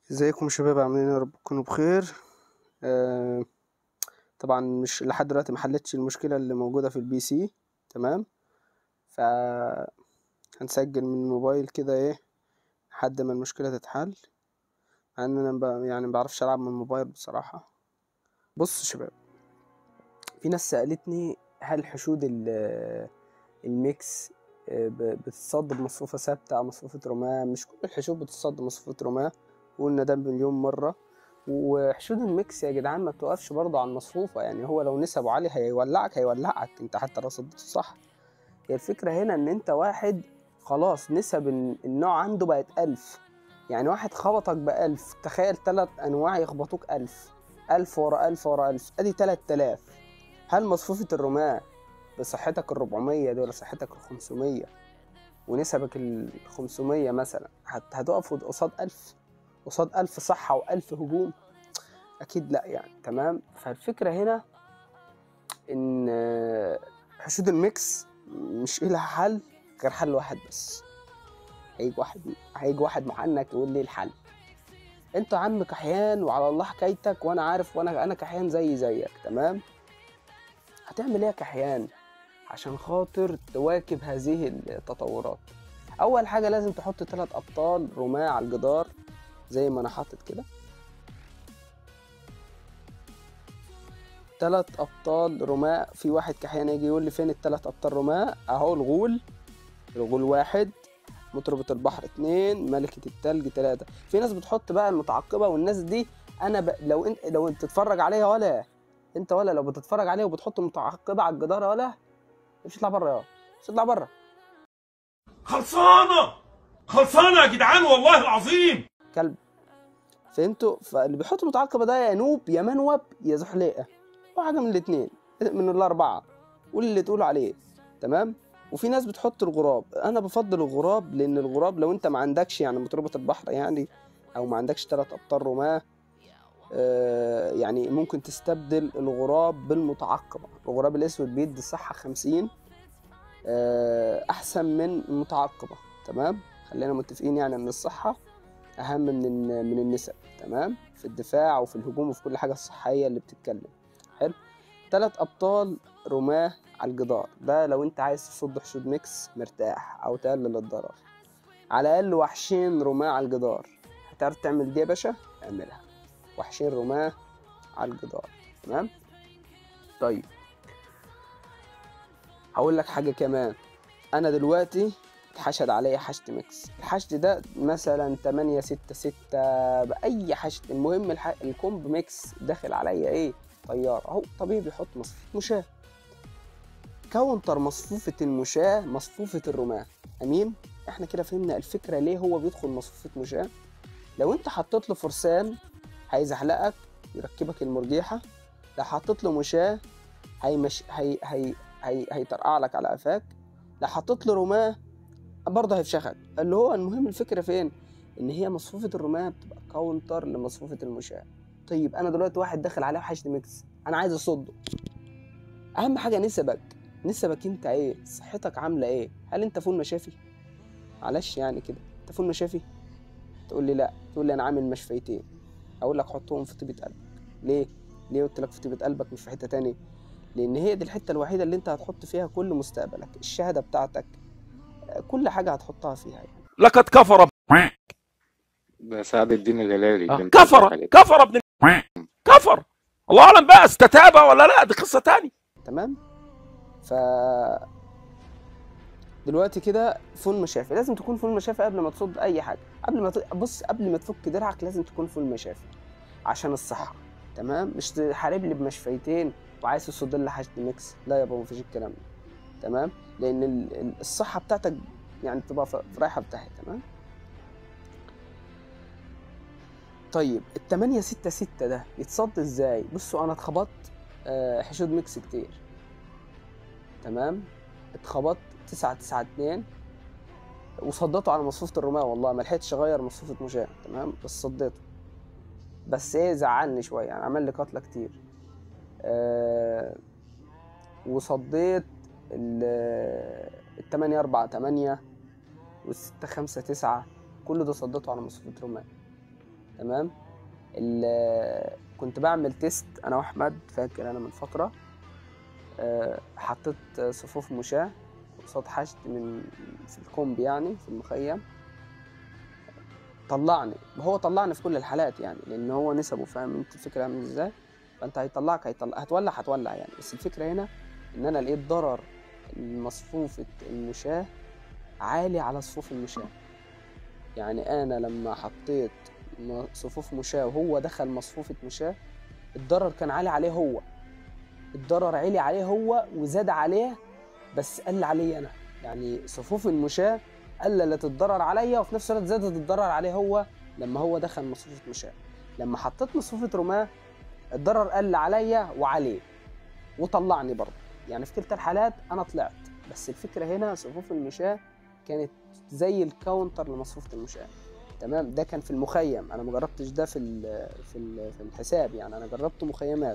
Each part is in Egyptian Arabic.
ازيكم يا شباب عاملين ايه يا رب تكونوا بخير آه طبعا مش لحد دلوقتي محلتش المشكلة اللي موجودة في البي سي تمام ف هنسجل من الموبايل كده ايه لحد ما المشكلة تتحل مع ان انا ب... يعني مبعرفش العب من الموبايل بصراحة بص يا شباب في ناس سألتني هل حشود ال- الميكس آه، ب- بتتصد بمصفوفة ثابتة أو مصفوفة رماة مش كل الحشود بتتصد بمصفوفة رماة وقلنا ده مليون مرة وحشود الميكس يا جدعان ما بتوقفش برضه على المصفوفة يعني هو لو نسبه عالي هيولعك هيولعك انت حتى لو صدته صح هي الفكرة هنا ان انت واحد خلاص نسب الن- النوع عنده بقت ألف يعني واحد خبطك بألف تخيل تلات أنواع يخبطوك ألف ألف ورا ألف ورا ألف أدي تلات تلاف هل مصفوفة الرماة بصحتك الربعمية دي ولا صحتك الخمسمية ونسبك الخمسمية مثلا هت- هتقف قصاد ألف قصاد ألف صحة وألف هجوم أكيد لأ يعني تمام فالفكرة هنا إن آه، حشود الميكس مش إلها حل غير حل واحد بس هيجي واحد هيجي واحد محنك يقول لي الحل انت يا عم كحيان وعلى الله حكايتك وانا عارف وانا انا كحيان زي زيك تمام هتعمل ايه يا كحيان عشان خاطر تواكب هذه التطورات اول حاجه لازم تحط ثلاث ابطال رماة على الجدار زي ما انا حاطط كده ثلاث ابطال رماة في واحد كحيان يجي يقول لي فين الثلاث ابطال رماة اهو الغول الغول واحد مطربة البحر اتنين ملكة التلج تلاتة في ناس بتحط بقى المتعقبة والناس دي انا ب... لو انت لو انت تتفرج عليها ولا انت ولا لو بتتفرج عليها وبتحط متعقبة على الجدار ولا مش تطلع بره يا مش تطلع بره خلصانة خلصانة يا جدعان والله العظيم كلب فهمتوا فاللي بيحط متعقبة ده يا نوب يا منوب يا زحليقة هو حاجة من الاتنين من الأربعة قول اللي تقول عليه تمام وفي ناس بتحط الغراب أنا بفضل الغراب لأن الغراب لو أنت ما عندكش يعني مطربة البحر يعني أو ما عندكش تلات أبطال رماة آه، يعني ممكن تستبدل الغراب بالمتعقبة الغراب الأسود بيدي صحة خمسين آه، أحسن من المتعقبة تمام خلينا متفقين يعني إن الصحة اهم من الن- من النسب تمام في الدفاع وفي الهجوم وفي كل حاجه الصحيه اللي بتتكلم حلو تلات ابطال رماه على الجدار ده لو انت عايز تصد حشود ميكس مرتاح او تقلل الضرر على الاقل وحشين رماه على الجدار هتعرف تعمل دي يا باشا اعملها وحشين رماه على الجدار تمام طيب هقول لك حاجه كمان انا دلوقتي اتحشد عليا حشد ميكس الحشد ده مثلا 8 6 6 باي حشد المهم الح... الكومب ميكس داخل عليا ايه طياره اهو طبيعي بيحط مصفوفه مشاه كونتر مصفوفه المشاه مصفوفه الرماه امين احنا كده فهمنا الفكره ليه هو بيدخل مصفوفه مشاه لو انت حطيت له فرسان هيزحلقك يركبك المرجيحه لو حطيت له مشاه هيمش هي هي هي هيطرقع لك على قفاك لو حطيت له رماه برضه هيفشخك اللي هو المهم الفكره فين ان هي مصفوفه الرماه بتبقى كاونتر لمصفوفه المشاة طيب انا دلوقتي واحد داخل عليه حشد ميكس انا عايز اصده اهم حاجه نسبك نسبك انت ايه صحتك عامله ايه هل انت فول مشافي معلش يعني كده انت فول مشافي تقول لي لا تقول لي انا عامل مشفيتين اقول لك حطهم في طيبه قلبك ليه ليه قلت لك في طيبه قلبك مش في حته تاني لان هي دي الحته الوحيده اللي انت هتحط فيها كل مستقبلك الشهاده بتاعتك كل حاجه هتحطها فيها يعني. لقد كفر ده سعد الدين الهلالي اللي آه، انت قصدك كفر عليه. كفر ابن كفر الله اعلم بقى استتاب ولا لا دي قصه تاني تمام ف دلوقتي كده فول مشافي لازم تكون فول مشافي قبل ما تصد اي حاجه قبل ما ت... بص قبل ما تفك درعك لازم تكون فول مشافي عشان الصحه تمام مش تحارب لي بمشفيتين وعايز تصد لي حشد ميكس لا يابا مفيش الكلام ده تمام لان ال- ال- الصحه بتاعتك يعني بتبقى ف- رايحه بتاعها تمام طيب ال 8 6 6 ده يتصد ازاي بصوا انا اتخبطت آه، حشود ميكس كتير تمام اتخبطت 9 9 2 وصدته على مصفوفة الرماة والله ما لحقتش اغير مصفوفة مشاة تمام بس صديته بس ايه زعلني شوية يعني عمل لي قتلة كتير آه وصديت ال ال 8 4 8 وال 6 5 9 كل ده صدته على مصفوفة رماة تمام ال- كنت بعمل تيست انا واحمد فاكر انا من فتره آه، حطيت صفوف مشاة قصاد حشد من في الكومب يعني في المخيم طلعني هو طلعني في كل الحالات يعني لان هو نسبه فاهم انت الفكره عامل ازاي فانت هيطلعك هيطلع هتولع هتولع يعني بس الفكره هنا ان انا لقيت ضرر مصفوفة المشاة عالي على صفوف المشاة يعني انا لما حطيت م- صفوف مشاة وهو دخل مصفوفة مشاة الضرر كان عالي عليه هو الضرر عالي عليه هو وزاد عليه بس قل علي انا يعني صفوف المشاة قللت الضرر عليا وفي نفس الوقت زادت الضرر عليه هو لما هو دخل مصفوفة مشاة لما حطيت مصفوفة رماة الضرر قل عليا وعليه وطلعني برضه يعني في كلتا الحالات انا طلعت بس الفكره هنا صفوف المشاة كانت زي الكاونتر لمصفوفة المشاة تمام ده كان في المخيم انا ما جربتش ده في ال في ال في الحساب يعني انا جربته مخيمات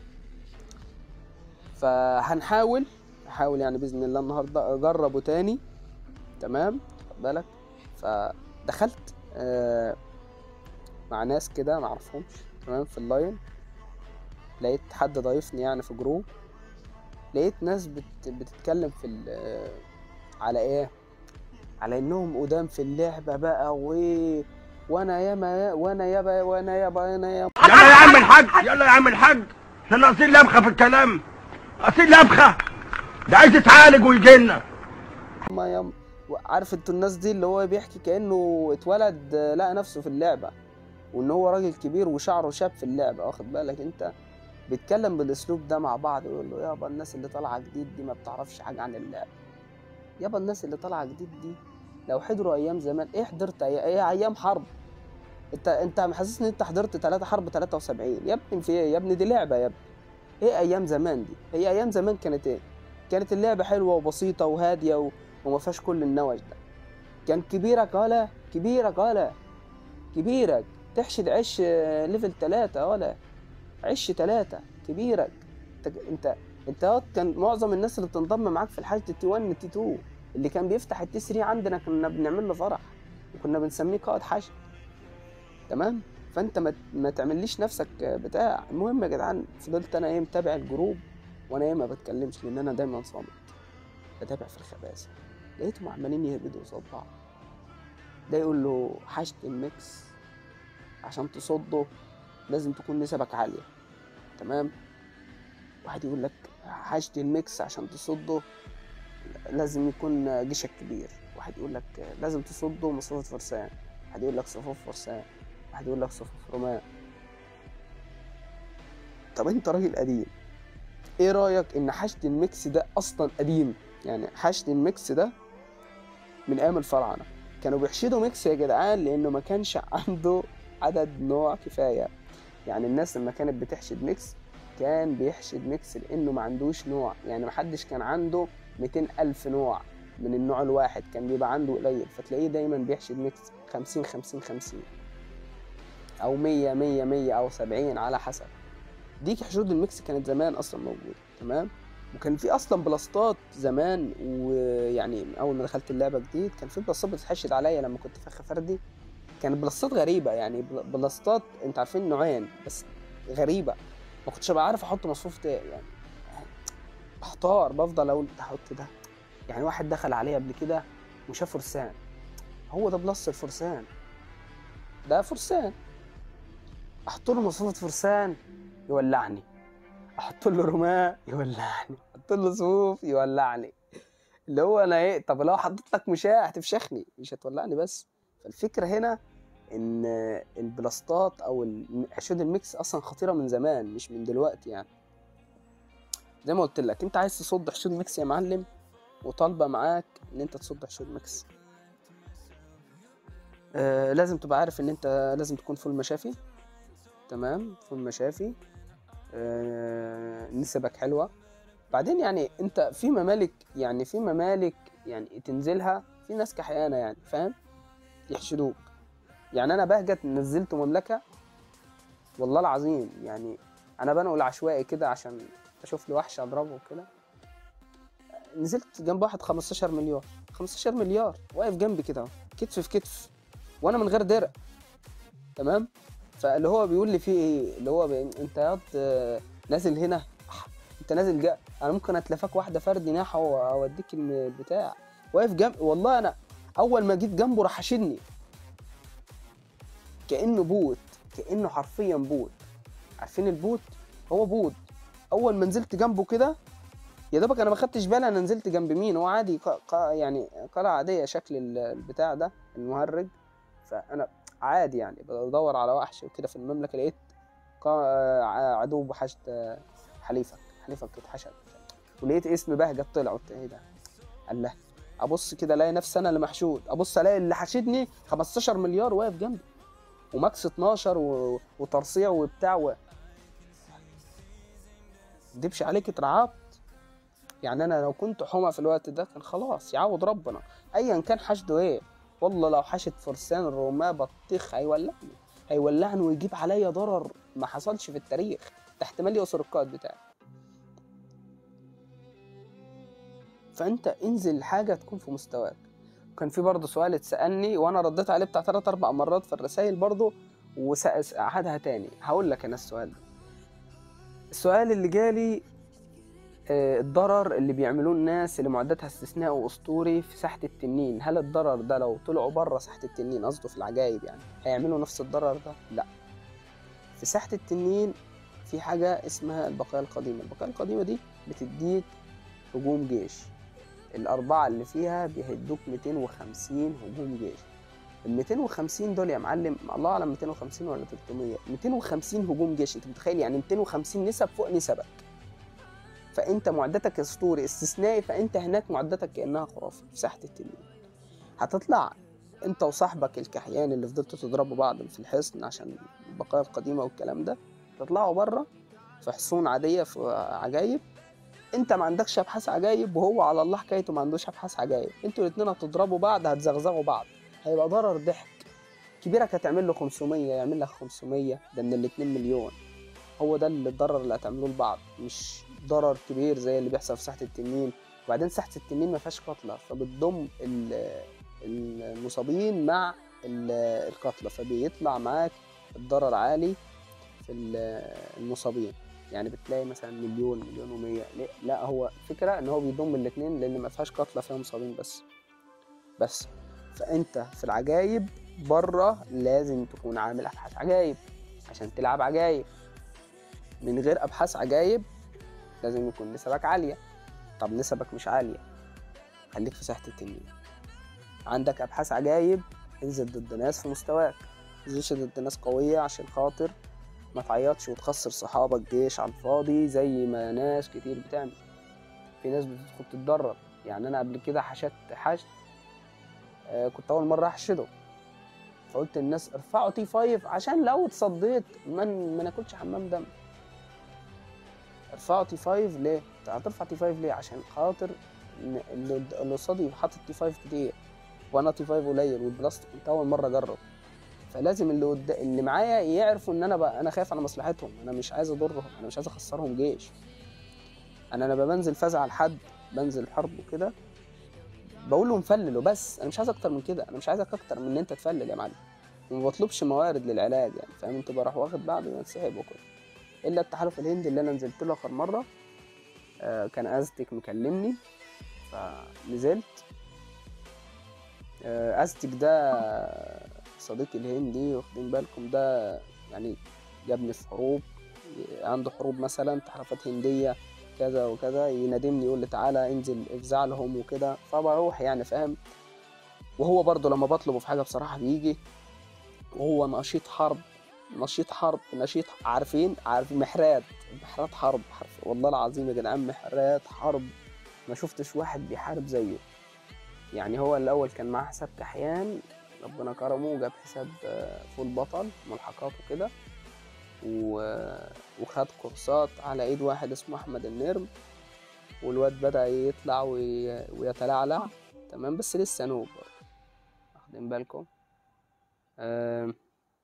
فهنحاول هحاول يعني باذن الله النهارده اجربه تاني تمام خد بالك فدخلت آه مع ناس كده ما اعرفهمش تمام في اللاين لقيت حد ضايفني يعني في جروب لقيت ناس بت... بتتكلم في ال... على ايه على انهم قدام في اللعبه بقى و وانا ياما وانا يابا وانا يابا انا يابا يلا يا عم الحاج يلا يا عم الحاج احنا ناقصين لبخه في الكلام ناقصين لبخه ده عايز يتعالج ويجي لنا ما يم... عارف انتوا الناس دي اللي هو بيحكي كانه اتولد آه، لقى نفسه في اللعبه وان هو راجل كبير وشعره شاب في اللعبه واخد بالك انت بيتكلم بالاسلوب ده مع بعض يقول له يابا الناس اللي طالعه جديد دي ما بتعرفش حاجه عن اللعبه يابا الناس اللي طالعه جديد دي لو حضروا ايام زمان ايه حضرت أي... ايه ايام حرب انت انت محسسني ان انت حضرت 3 حرب 73 يا ابني في ايه يا ابني دي لعبه يا ابني ايه ايام زمان دي هي ايام زمان كانت ايه كانت اللعبه حلوه وبسيطه وهاديه و... وما فيهاش كل النوش ده كان كبيرك ولا كبيرك ولا كبيرك تحشد عش آه، ليفل تلاتة ولا عش تلاتة كبيرك انت انت انت اهوت كان معظم الناس اللي بتنضم معاك في الحاجة تي 1 تي 2 اللي كان بيفتح التي 3 عندنا كنا بنعمل له فرح وكنا بنسميه قائد حشد تمام فانت ما ما تعمليش نفسك بتاع المهم يا جدعان فضلت انا ايه متابع الجروب وانا ايه ما بتكلمش لان انا دايما صامت بتابع في الخباثه لقيتهم عمالين يهبدوا قصاد بعض ده يقول له حشد الميكس عشان تصده لازم تكون نسبك عالية تمام واحد يقول لك حشد الميكس عشان تصده لازم يكون جيشك كبير واحد يقول لك لازم تصده مصفوفة فرسان واحد يقول لك صفوف فرسان واحد يقول لك صفوف رماة طب انت راجل قديم ايه رأيك ان حشد الميكس ده اصلا قديم يعني حشد الميكس ده من ايام الفراعنة كانوا بيحشدوا ميكس يا جدعان لانه ما كانش عنده عدد نوع كفاية يعني الناس لما كانت بتحشد ميكس كان بيحشد ميكس لانه ما عندوش نوع يعني محدش كان عنده 200 الف نوع من النوع الواحد كان بيبقى عنده قليل فتلاقيه دايما بيحشد ميكس 50 50 50 او 100 100 100 او 70 على حسب دي حشود الميكس كانت زمان اصلا موجوده تمام وكان في اصلا بلاستات زمان ويعني اول ما دخلت اللعبه جديد كان في بلاستات بتتحشد عليا لما كنت فخ فردي كانت بلاستات غريبه يعني بل- بلاستات انت عارفين نوعين بس غريبه ما كنتش ببقى عارف احط مصفوفة ايه يعني بحتار بفضل اقول ده احط ده يعني واحد دخل عليه قبل كده وشاف فرسان هو ده بلس الفرسان ده فرسان احط له مصفوفة فرسان يولعني احط له رماة يولعني احط له صفوف يولعني اللي هو انا ايه طب لو حطيت لك مشاة هتفشخني مش هتولعني بس فالفكره هنا ان البلاستات او ال- حشود الميكس اصلا خطيره من زمان مش من دلوقتي يعني زي ما قلت لك انت عايز تصد حشود ميكس يا معلم وطالبه معاك ان انت تصد حشود ميكس آه لازم تبقى عارف ان انت لازم تكون فول مشافي تمام فول مشافي آه نسبك حلوه بعدين يعني انت في ممالك يعني في ممالك يعني تنزلها في ناس كحيانه يعني فاهم يحشدوك يعني انا بهجت نزلت مملكه والله العظيم يعني انا بنقل عشوائي كده عشان اشوف لي وحش اضربه وكده نزلت جنب واحد 15 مليار 15 مليار واقف جنبي كده اهو كتف في كتف وانا من غير درع تمام فاللي هو بيقول لي فيه ايه اللي هو بي... انت ياض آه، نازل هنا أح، انت نازل جا انا ممكن اتلفاك واحده فرد ناحه واوديك البتاع واقف جنب والله انا اول ما جيت جنبه راح حشدني كانه بوت كانه حرفيا بوت عارفين البوت هو بوت اول ما نزلت جنبه كده يا دوبك انا ما خدتش بالي انا نزلت جنب مين هو عادي ق... ق... يعني قلعه عاديه شكل ال- البتاع ده المهرج فانا عادي يعني بدور على وحش وكده في المملكه لقيت ق... ع- عدو بحشد آه، حليفك حليفك اتحشد ولقيت اسم بهجت طلع قلت ايه ده قال له ابص كده الاقي نفسي انا اللي محشود ابص الاقي اللي حاشدني 15 مليار واقف جنبي وماكس 12 و... وترصيع وبتاع و... دبش عليك اترعبت يعني انا لو كنت حمى في الوقت ده كان خلاص يعوض ربنا ايا كان حشده ايه والله لو حشد فرسان الرماة بطيخ هيولعني هيولعني ويجيب عليا ضرر ما حصلش في التاريخ ده احتمال يوصل القائد بتاعي فانت انزل حاجه تكون في مستواك كان في برضه سؤال اتسالني وانا رديت عليه بتاع ثلاث اربع مرات في الرسائل برضه وأعادها تاني هقول لك انا السؤال ده السؤال اللي جالي آه، الضرر اللي بيعملوه الناس اللي معدتها استثنائي واسطوري في ساحه التنين هل الضرر ده لو طلعوا بره ساحه التنين قصده في العجايب يعني هيعملوا نفس الضرر ده لا في ساحه التنين في حاجه اسمها البقايا القديمه البقايا القديمه دي بتديك هجوم جيش الأربعة اللي فيها بيهدوك 250 هجوم جيش ال 250 دول يا معلم الله أعلم 250 ولا 300 250 هجوم جيش أنت متخيل يعني 250 نسب فوق نسبك فأنت معدتك أسطوري استثنائي فأنت هناك معدتك كأنها خرافي في ساحة التنين هتطلع أنت وصاحبك الكحيان اللي فضلتوا تضربوا بعض في الحصن عشان البقايا القديمة والكلام ده تطلعوا بره في حصون عادية في عجايب انت ما عندكش ابحاث عجايب وهو على الله حكايته ما عندوش ابحاث عجايب انتوا الاثنين هتضربوا بعض هتزغزغوا بعض هيبقى ضرر ضحك كبيرك هتعمل له 500 يعمل لك 500 ده من الاتنين مليون هو ده اللي الضرر اللي هتعملوه لبعض مش ضرر كبير زي اللي بيحصل في ساحه التنين وبعدين ساحه التنين ما فيهاش قتلى فبتضم ال- المصابين مع ال- القتلى فبيطلع معاك الضرر عالي في ال- المصابين يعني بتلاقي مثلا مليون مليون ومية لا- لا هو فكرة ان هو بيضم الاتنين لان ما فيهاش قتلى فيها مصابين بس بس فانت في العجايب بره لازم تكون عامل ابحاث عجايب عشان تلعب عجايب من غير ابحاث عجايب لازم يكون نسبك عالية طب نسبك مش عالية خليك في ساحة التنين عندك ابحاث عجايب انزل ضد ناس في مستواك متنزلش ضد ناس قوية عشان خاطر ما تعيطش وتخسر صحابك جيش على الفاضي زي ما ناس كتير بتعمل في ناس بتدخل تتدرب يعني انا قبل كده حشدت حشد آه كنت اول مره احشده فقلت للناس ارفعوا تي 5 عشان لو اتصديت ما ما ناكلش حمام دم ارفعوا تي 5 ليه؟ أنت هترفع تي 5 ليه؟ عشان خاطر إن اللي قد- اللي قصادي حاطط تي 5 كتير وانا تي 5 قليل والبلاستيك كنت اول مره اجرب فلازم اللي قد... اللي معايا يعرفوا ان انا بقى انا خايف على مصلحتهم انا مش عايز اضرهم انا مش عايز اخسرهم جيش انا لما بنزل فزع لحد بنزل حرب وكده بقول لهم فللوا بس انا مش عايز اكتر من كده انا مش عايزك اكتر من ان انت تفلل يا معلم وما بطلبش موارد للعلاج يعني فاهم انت بروح واخد بعض وانسحب وكده الا التحالف الهندي اللي انا نزلت له اخر مره آه كان ازتك مكلمني فنزلت آه ازتك ده صديقي الهندي واخدين بالكم ده يعني جابني في حروب عنده حروب مثلا تحالفات هندية كذا وكذا ينادمني يقول لي تعالى انزل افزع لهم وكده فبروح يعني فاهم وهو برضه لما بطلبه في حاجة بصراحة بيجي وهو نشيط حرب نشيط حرب نشيط عارفين عارفين محرات محرات حرب حرف والله العظيم يا جدعان محرات حرب ما شفتش واحد بيحارب زيه يعني هو الأول كان معاه حساب كحيان ربنا كرمه وجاب حساب آه، فول بطل ملحقات وكده و- وخد كورسات على ايد واحد اسمه احمد النرم والواد بدأ يطلع وي- ويتلعلع تمام بس لسه نوب برضه واخدين بالكم آم،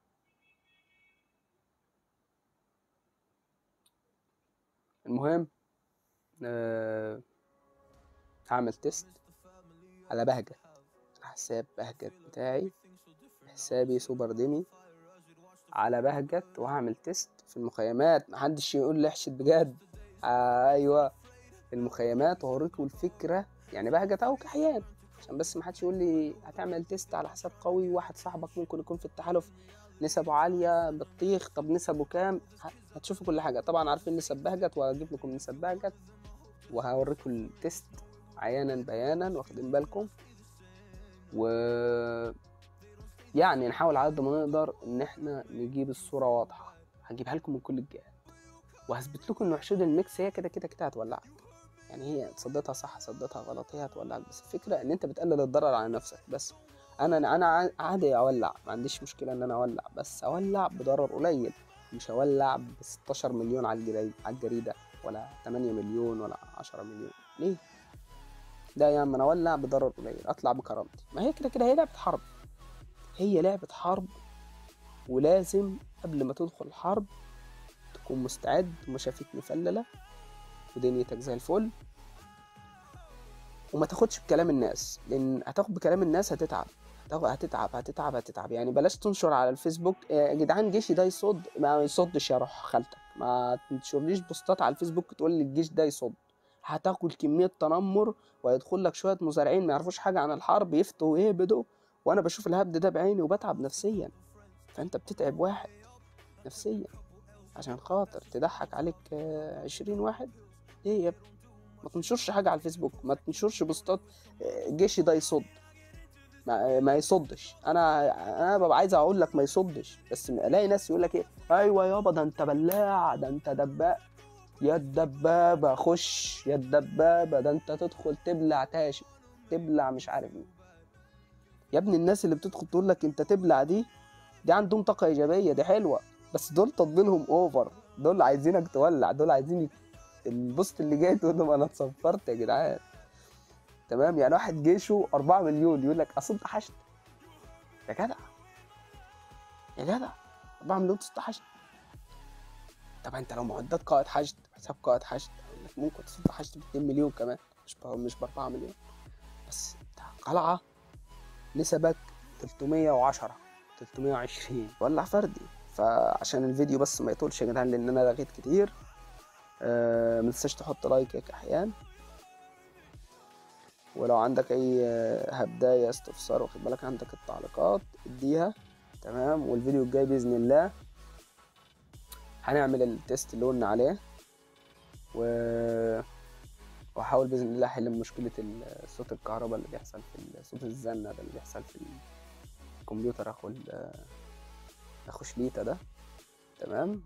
المهم آه، هعمل تيست على بهجت على حساب بهجت بتاعي حسابي سوبر ديمي على بهجت وهعمل تيست في المخيمات محدش يقول لي احشد بجد آه ايوه في المخيمات وهوريكم الفكره يعني بهجت او كحيان عشان بس محدش يقول لي هتعمل تيست على حساب قوي واحد صاحبك ممكن يكون في التحالف نسبه عاليه بطيخ طب نسبه كام ه- هتشوفوا كل حاجه طبعا عارفين نسب بهجت وهجيب لكم نسب بهجت وهوريكم التيست عيانا بيانا واخدين بالكم و يعني نحاول على قد ما نقدر ان احنا نجيب الصوره واضحه هجيبها لكم من كل الجهات وهثبت لكم ان وحشود الميكس هي كده كده كده هتولعك يعني هي صدتها صح صدتها غلط هي هتولعك بس الفكره ان انت بتقلل الضرر على نفسك بس انا انا ع- عادي اولع ما عنديش مشكله ان انا اولع بس اولع بضرر قليل مش اولع ب 16 مليون على الجريدة على الجريده ولا 8 مليون ولا 10 مليون ليه ده يا عم انا اولع بضرر قليل اطلع بكرامتي ما هي كده كده هي لعبه حرب هي لعبه حرب ولازم قبل ما تدخل الحرب تكون مستعد ومشافيك مفلله ودنيتك زي الفل وما تاخدش بكلام الناس لان هتاخد بكلام الناس هتتعب هتاخد- هتتعب هتتعب هتتعب يعني بلاش تنشر على الفيسبوك يا جدعان جيشي ده يصد ما يصدش يا روح خالتك ما تنشرليش بوستات على الفيسبوك تقول لي الجيش ده يصد هتاكل كمية تنمر وهيدخل لك شوية مزارعين ما يعرفوش حاجة عن الحرب يفتوا ويهبدوا وانا بشوف الهبد ده بعيني وبتعب نفسيا فانت بتتعب واحد نفسيا عشان خاطر تضحك عليك آه، عشرين واحد ليه يا ابني ما تنشرش حاجة على الفيسبوك ما تنشرش بوستات آه، جيشي ده يصد ما, ما يصدش انا انا ببقى عايز اقول لك ما يصدش بس الاقي ناس يقول لك ايه ايوه يابا ده انت بلاع ده انت دباب يا الدبابه خش يا الدبابه ده انت تدخل تبلع تاشي تبلع مش عارف ايه يا ابني الناس اللي بتدخل تقول لك انت تبلع دي دي عندهم طاقه ايجابيه دي حلوه بس دول تطبيلهم اوفر دول عايزينك تولع دول عايزين يت- البوست اللي جاي تقول لهم انا اتصفرت يا جدعان تمام يعني واحد جيشه 4 مليون يقول لك اصل انت حشد يا جدع يا جدع 4 مليون تصد حشد طب انت لو معدات قائد حشد حساب قائد حشد يقول لك ممكن تصد حشد ب 2 مليون كمان مش ب مش ب 4 مليون بس انت قلعه نسبك 310 320 ولع فردي فعشان الفيديو بس ما يطولش يا جدعان لان انا رغيت كتير آه متنساش تحط لايك يا كحيان ولو عندك اي آه، هبداية استفسار واخد بالك عندك التعليقات اديها تمام والفيديو الجاي باذن الله هنعمل التيست اللي قلنا عليه و واحاول باذن الله احل مشكله ال- صوت الكهرباء اللي بيحصل في ال- صوت الزنه ده اللي بيحصل في الكمبيوتر اخو ال- اخو شليته ده تمام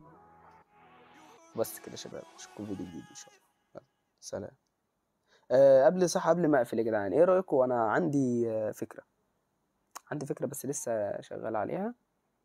بس كده يا شباب اشوفكم فيديو جديد ان شاء الله يلا سلام أه قبل صح قبل ما اقفل يا جدعان ايه رايكم انا عندي آه، فكره عندي فكره بس لسه شغال عليها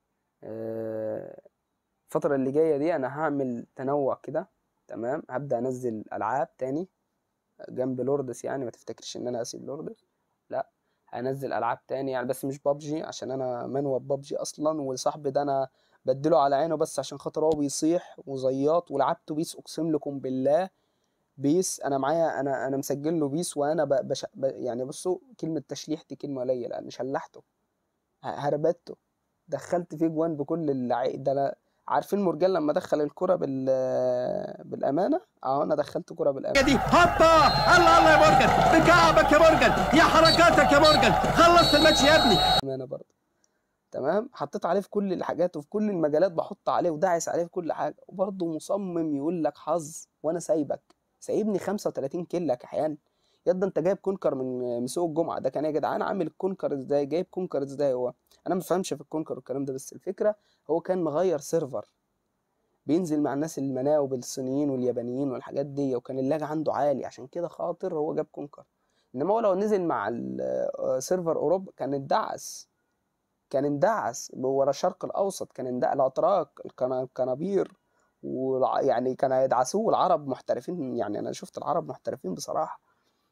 آه، الفتره اللي جايه دي انا هعمل تنوع كده تمام هبدا انزل العاب تاني جنب لوردس يعني ما تفتكرش ان انا اسيب لوردس لا هنزل العاب تاني يعني بس مش بابجي عشان انا منوب بابجي اصلا وصاحبي ده انا بديله على عينه بس عشان خاطر هو بيصيح وزياط ولعبته بيس اقسم لكم بالله بيس انا معايا انا انا مسجل له بيس وانا ب... بش... ب... يعني بصوا كلمه تشليح دي كلمه قليله انا شلحته ه- هربته دخلت فيه جوان بكل اللعي ده انا عارفين مرجان لما دخل الكرة بال بالامانه اه انا دخلت كرة بالامانه دي هوبا الله الله يا مورجان بكعبك يا مورجان يا حركاتك يا مورجان خلصت الماتش يا ابني امانه برضه تمام حطيت عليه في كل الحاجات وفي كل المجالات بحط عليه وداعس عليه في كل حاجه وبرضه مصمم يقول لك حظ وانا سايبك سايبني 35 كيلو يا كحيان ياد انت جايب كونكر من من سوق الجمعه ده كان يا جدعان عامل الكونكر ازاي جايب كونكر ازاي هو انا ما بفهمش في الكونكر والكلام ده بس الفكره هو كان مغير سيرفر بينزل مع الناس المناوب الصينيين واليابانيين والحاجات دي وكان اللاج عنده عالي عشان كده خاطر هو جاب كونكر انما هو لو نزل مع ال- سيرفر اوروبا كان اتدعس كان اندعس ورا الشرق الاوسط كان اندعس الاتراك الكنا- الكنابير والع- يعني كان هيدعسوه العرب محترفين يعني انا شفت العرب محترفين بصراحه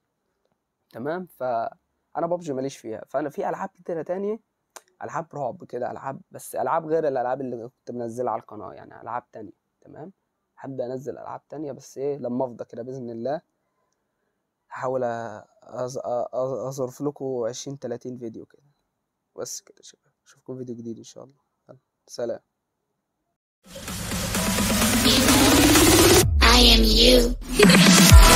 تمام فانا ببجي ماليش فيها فانا في العاب كتيره تانية العاب رعب كده العاب بس العاب غير الالعاب اللي كنت منزلها على القناه يعني العاب تانية تمام هبدا انزل العاب تانية بس ايه لما افضى كده باذن الله هحاول أز- أ- أ- اظرف لكم 20 30 فيديو كده بس كده يا شباب اشوفكم فيديو جديد ان شاء الله يلا، سلام I am you.